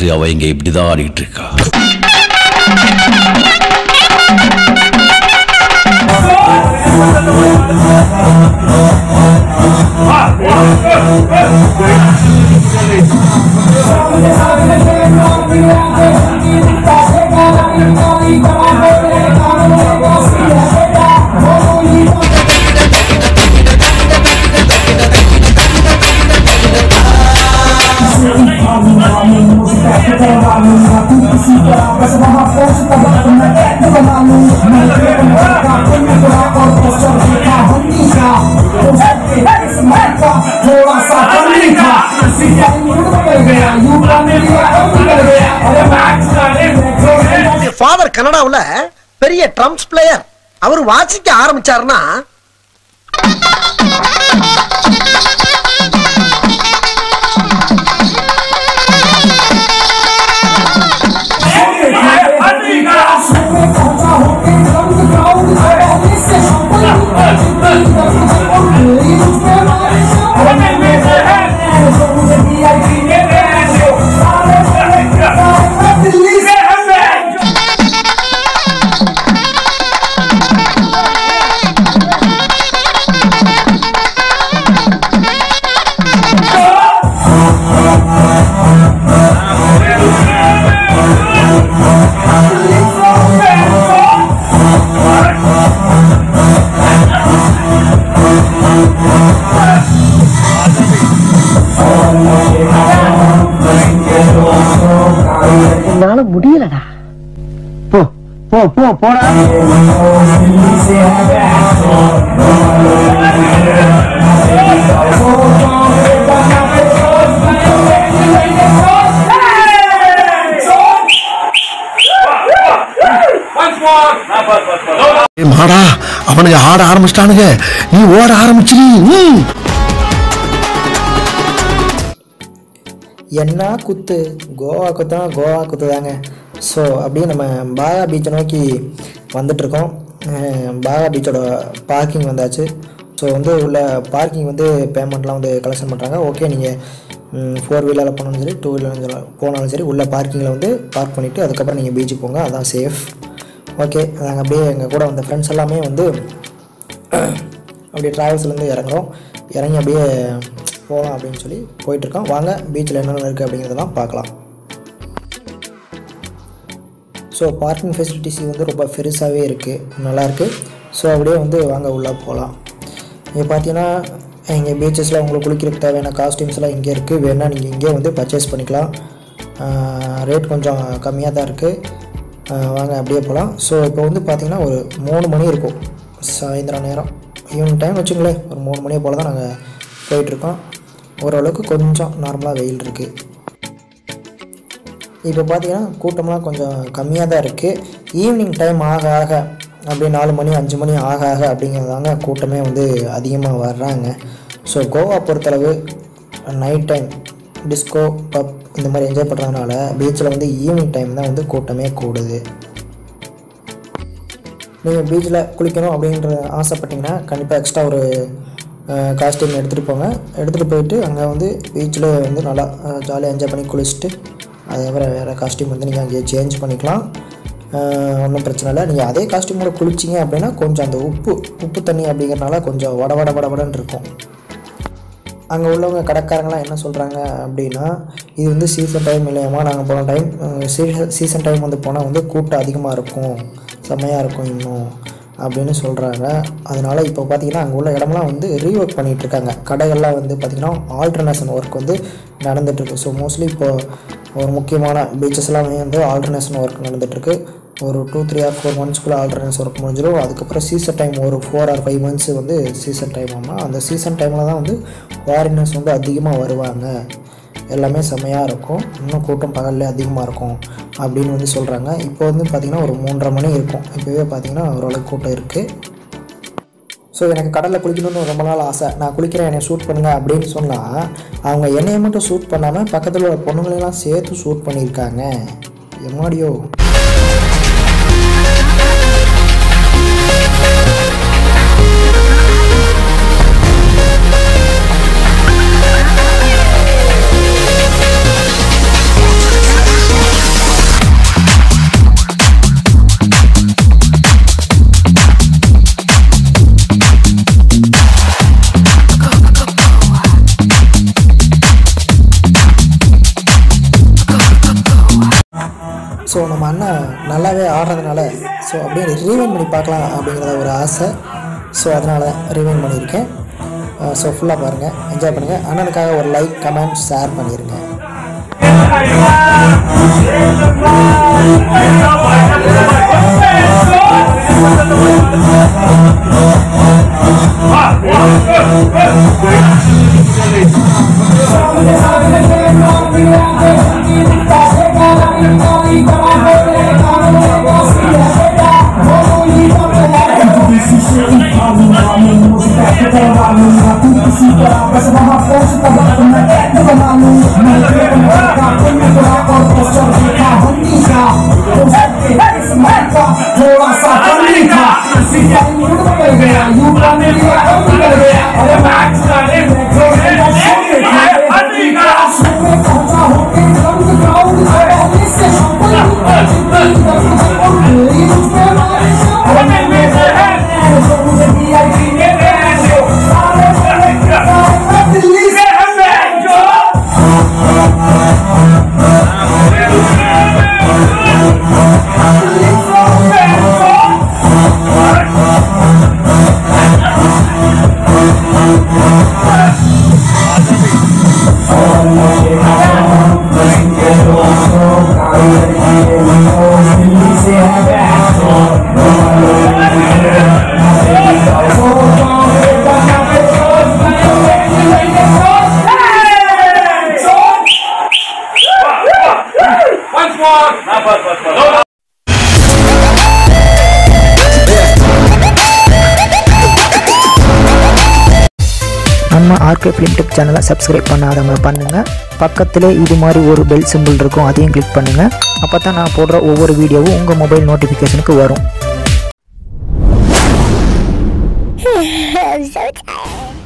மனசு அவ இங்க இப்படிதான் ஆடிட்டு இருக்கா ஃபாதர் கனடாவுல பெரிய ட்ரம்ப்ஸ் பிளேயர் அவர் வாசிக்க ஆரம்பிச்சாருன்னா என்னால முடியலடா போ போ போ போடா ஏய் மாடா அவனுங்க ஆட ஆரம்பிச்சிட்டானுங்க நீ ஓட ஆரம்பிச்சிரு ம். என்ன குத்து கோவா குத்துனா கோவா குத்து தாங்க ஸோ அப்படியே நம்ம பாகா பீச்சை நோக்கி வந்துட்ருக்கோம் பாகா பீச்சோட பார்க்கிங் வந்தாச்சு ஸோ வந்து உள்ள பார்க்கிங் வந்து பேமெண்ட்லாம் வந்து கலெக்ஷன் பண்ணுறாங்க ஓகே நீங்கள் ஃபோர் வீலரில் போனாலும் சரி டூ வீலர் போனாலும் சரி உள்ள பார்க்கிங்கில் வந்து பார்க் பண்ணிவிட்டு அதுக்கப்புறம் நீங்கள் பீச்சுக்கு போங்க அதான் சேஃப் ஓகே நாங்கள் அப்படியே எங்கள் கூட வந்த ஃப்ரெண்ட்ஸ் எல்லாமே வந்து அப்படியே ட்ராவல்ஸ்லேருந்து இறங்குறோம் இறங்கி அப்படியே போகலாம் அப்படின்னு சொல்லி போயிட்டுருக்கோம் வாங்க பீச்சில் என்னென்ன இருக்குது அப்படிங்கிறதெல்லாம் பார்க்கலாம் ஸோ பார்க்கிங் ஃபெசிலிட்டிஸ் வந்து ரொம்ப பெருசாகவே இருக்குது நல்லாயிருக்கு ஸோ அப்படியே வந்து வாங்க உள்ளே போகலாம் இங்கே பார்த்தீங்கன்னா இங்கே பீச்சஸில் உங்களுக்கு குளிக்கிறதுக்கு தேவையான காஸ்டியூம்ஸ்லாம் இங்கே இருக்குது வேணால் நீங்கள் இங்கே வந்து பர்ச்சேஸ் பண்ணிக்கலாம் ரேட் கொஞ்சம் கம்மியாக தான் இருக்குது வாங்க அப்படியே போகலாம் ஸோ இப்போ வந்து பார்த்திங்கன்னா ஒரு மூணு மணி இருக்கும் சாயந்தரம் நேரம் ஈவினிங் டைம் வச்சுங்களேன் ஒரு மூணு மணியை போல் தான் நாங்கள் போயிட்டுருக்கோம் ஓரளவுக்கு கொஞ்சம் நார்மலாக வெயில் இருக்குது இப்போ பார்த்தீங்கன்னா கூட்டம்லாம் கொஞ்சம் கம்மியாக தான் இருக்குது ஈவினிங் டைம் ஆக ஆக அப்படியே நாலு மணி அஞ்சு மணி ஆக ஆக அப்படிங்கிறதாங்க கூட்டமே வந்து அதிகமாக வர்றாங்க ஸோ கோவா பொறுத்தளவு நைட் டைம் டிஸ்கோ பப் இந்த மாதிரி என்ஜாய் பண்ணுறதுனால பீச்சில் வந்து ஈவினிங் டைம் தான் வந்து கூட்டமே கூடுது நீங்கள் பீச்சில் குளிக்கணும் அப்படின்ற ஆசைப்பட்டீங்கன்னா கண்டிப்பாக எக்ஸ்ட்ரா ஒரு காஸ்டியூம் எடுத்துகிட்டு போங்க எடுத்துகிட்டு போயிட்டு அங்கே வந்து பீச்சில் வந்து நல்லா ஜாலியாக என்ஜாய் பண்ணி குளிச்சுட்டு அதுக்கப்புறம் வேறு காஸ்டியூம் வந்து நீங்கள் அங்கேயே சேஞ்ச் பண்ணிக்கலாம் ஒன்றும் பிரச்சனை இல்லை நீங்கள் அதே காஸ்டியூமோட குளிச்சிங்க அப்படின்னா கொஞ்சம் அந்த உப்பு உப்பு தண்ணி அப்படிங்கிறனால கொஞ்சம் வட வட வட வடன்னு இருக்கும் அங்கே உள்ளவங்க கடைக்காரங்களாம் என்ன சொல்கிறாங்க அப்படின்னா இது வந்து சீசன் டைம் இல்லையாம்மா நாங்கள் போன டைம் சீசன் டைம் வந்து போனால் வந்து கூட்டம் அதிகமாக இருக்கும் செம்மையாக இருக்கும் இன்னும் அப்படின்னு சொல்கிறாங்க அதனால் இப்போ பார்த்தீங்கன்னா அங்கே உள்ள இடம்லாம் வந்து ரீஒர்க் பண்ணிகிட்ருக்காங்க கடைகள்லாம் வந்து பார்த்திங்கன்னா ஆல்டர்னேஷன் ஒர்க் வந்து நடந்துகிட்ருக்கு ஸோ மோஸ்ட்லி இப்போ ஒரு முக்கியமான பீச்சஸ் எல்லாமே வந்து ஆல்டர்னேஷன் ஒர்க் நடந்துகிட்ருக்கு ஒரு டூ த்ரீ ஆர் ஃபோர் மந்த்ஸ்க்குள்ளே ஆல்டர்னேஷன் ஒர்க் முடிஞ்சிடும் அதுக்கப்புறம் சீசன் டைம் ஒரு ஃபோர் ஆர் ஃபைவ் மந்த்ஸ் வந்து சீசன் டைம் ஆகும் அந்த சீசன் டைமில் தான் வந்து ஃபாரினர்ஸ் வந்து அதிகமாக வருவாங்க எல்லாமே செம்மையாக இருக்கும் இன்னும் கூட்டம் பகல்ல அதிகமாக இருக்கும் அப்படின்னு வந்து சொல்கிறாங்க இப்போ வந்து பார்த்திங்கன்னா ஒரு மூன்றரை மணி இருக்கும் இப்போவே பார்த்திங்கன்னா ஓரளவுக்கு கூட்டம் இருக்குது ஸோ எனக்கு கடலில் குளிக்கணும்னு ரொம்ப நாள் ஆசை நான் குளிக்கிறேன் என்னை ஷூட் பண்ணுங்க அப்படின்னு சொன்னால் அவங்க என்னையை மட்டும் ஷூட் பண்ணாமல் பக்கத்தில் உள்ள பொண்ணுங்களெல்லாம் சேர்த்து ஷூட் பண்ணியிருக்காங்க எம்மாடியோ ஸோ நம்ம அண்ணன் நல்லாவே ஆடுறதுனால ஸோ அப்படியே ரீவைன் பண்ணி பார்க்கலாம் அப்படிங்கிறத ஒரு ஆசை ஸோ அதனால் ரீவைன் பண்ணியிருக்கேன் ஸோ ஃபுல்லாக பாருங்கள் என்ஜாய் பண்ணுங்கள் அண்ணனுக்காக ஒரு லைக் கமெண்ட் ஷேர் பண்ணிடுங்க थोड़ा सा फनी था सीधा मुड़ कर गया यू बन गया अब कर गया अरे मैच डाले फनी का पहुंचा होके रंग ग्राउंड पहले से संपन्न दिल्ली से நம்ம ஆர்கே ஃபிலிம் டெக் சேனலை சப்ஸ்கிரைப் பண்ணாதவங்க பண்ணுங்கள் பக்கத்திலே இது மாதிரி ஒரு பெல் சிம்பிள் இருக்கும் அதையும் கிளிக் பண்ணுங்கள் அப்போ தான் நான் போடுற ஒவ்வொரு வீடியோவும் உங்கள் மொபைல் நோட்டிஃபிகேஷனுக்கு வரும் I'm so tired.